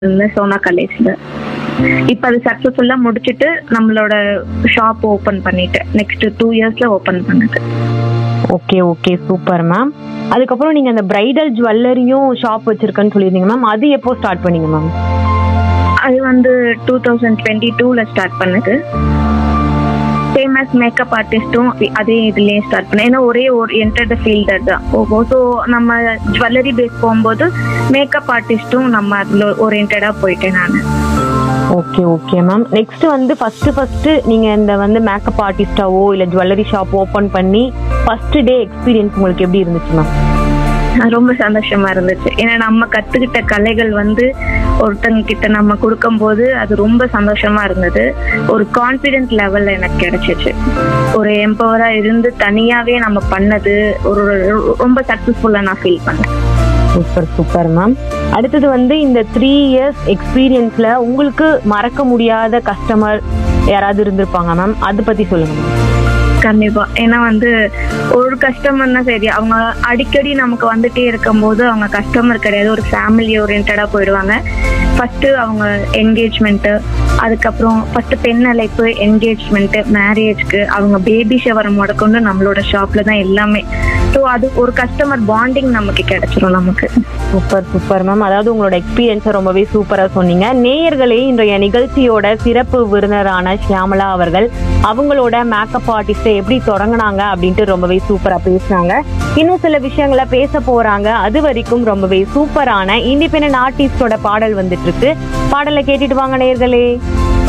இருந்தேன் சோனா காலேஜ்ல இப்போ அது சக்ஸஸ்ஃபுல்லா முடிச்சுட்டு நம்மளோட ஷாப் ஓபன் பண்ணிட்டேன் நெக்ஸ்ட் டூ இயர்ஸ்ல ஓபன் பண்ணது ஓகே ஓகே சூப்பர் மேம் அதுக்கப்புறம் நீங்க அந்த பிரைடல் ஜுவல்லரியும் ஷாப் வச்சிருக்கேன்னு சொல்லியிருந்தீங்க மேம் அது எப்போ ஸ்டார்ட் பண்ணீங்க மேம் அது வந்து டூ தௌசண்ட் டுவெண்ட்டி டூல ஸ்டார்ட் பண்ணது ஃபேமஸ் மேக்கப் ஆர்டிஸ்ட்டும் அதே இதுலயே ஸ்டார்ட் பண்ணேன் ஏன்னா ஒரே ஒரு என்டர்ட ஃபீல்டர் தான் ஸோ நம்ம ஜுவல்லரி பேஸ் போகும்போது மேக்கப் ஆர்டிஸ்ட்டும் நம்ம அதுல ஓரியன்டா போயிட்டேன் நான் ஓகே ஓகே மேம் நெக்ஸ்ட் வந்து ஃபர்ஸ்ட் ஃபர்ஸ்ட் நீங்க இந்த வந்து மேக்கப் ஆர்டிஸ்டாவோ இல்ல ஜுவல்லரி ஷாப் ஓபன் பண்ணி ஃபர்ஸ்ட் டே எக்ஸ்பீரியன்ஸ் உங்களுக்கு எப்படி இருந்துச்சு மேம் ரொம்ப சந்தோஷமா இருந்துச்சு ஏன்னா நம்ம கத்துக்கிட்ட கலைகள் வந்து ஒருத்தங்க கிட்ட நம்ம கொடுக்கும்போது அது ரொம்ப சந்தோஷமா இருந்தது ஒரு கான்பிடென்ட் லெவல்ல எனக்கு கிடைச்சிச்சு ஒரு எம்பவரா இருந்து தனியாவே நம்ம பண்ணது ஒரு ரொம்ப சக்சஸ்ஃபுல்லா நான் ஃபீல் பண்ணேன் சூப்பர் சூப்பர் மேம் அடுத்தது வந்து இந்த த்ரீ இயர்ஸ் எக்ஸ்பீரியன்ஸ்ல உங்களுக்கு மறக்க முடியாத கஸ்டமர் யாராவது இருந்திருப்பாங்க மேம் அதை பத்தி சொல்லுங்க மேம் கண்டிப்பா ஏன்னா வந்து ஒரு கஸ்டமர்னா சரி அவங்க அடிக்கடி நமக்கு வந்துட்டே இருக்கும்போது அவங்க கஸ்டமர் கிடையாது ஒரு ஃபேமிலி ஓரியன்டா போயிடுவாங்க ஃபர்ஸ்ட் அவங்க என்கேஜ்மெண்ட் அதுக்கப்புறம் ஃபர்ஸ்ட் பெண் அழைப்பு என்கேஜ்மெண்ட் மேரேஜ்க்கு அவங்க பேபி ஷவர் முடக்கொண்டு நம்மளோட ஷாப்ல தான் எல்லாமே ஸோ அது ஒரு கஸ்டமர் பாண்டிங் நமக்கு கிடைச்சிரும் நமக்கு சூப்பர் சூப்பர் மேம் அதாவது உங்களோட எக்ஸ்பீரியன்ஸை ரொம்பவே சூப்பரா சொன்னீங்க நேயர்களே இன்றைய நிகழ்ச்சியோட சிறப்பு விருந்தினரான ஷியாமலா அவர்கள் அவங்களோட மேக்கப் ஆர்டிஸ்டை எப்படி தொடங்கினாங்க அப்படின்ட்டு ரொம்பவே சூப்பரா பேசினாங்க இன்னும் சில விஷயங்களை பேச போறாங்க அது வரைக்கும் ரொம்பவே சூப்பரான இண்டிபெண்டன்ட் ஆர்டிஸ்டோட பாடல் வந்துட்டு இருக்கு பாடலை கேட்டுட்டு வாங்க நேயர்களே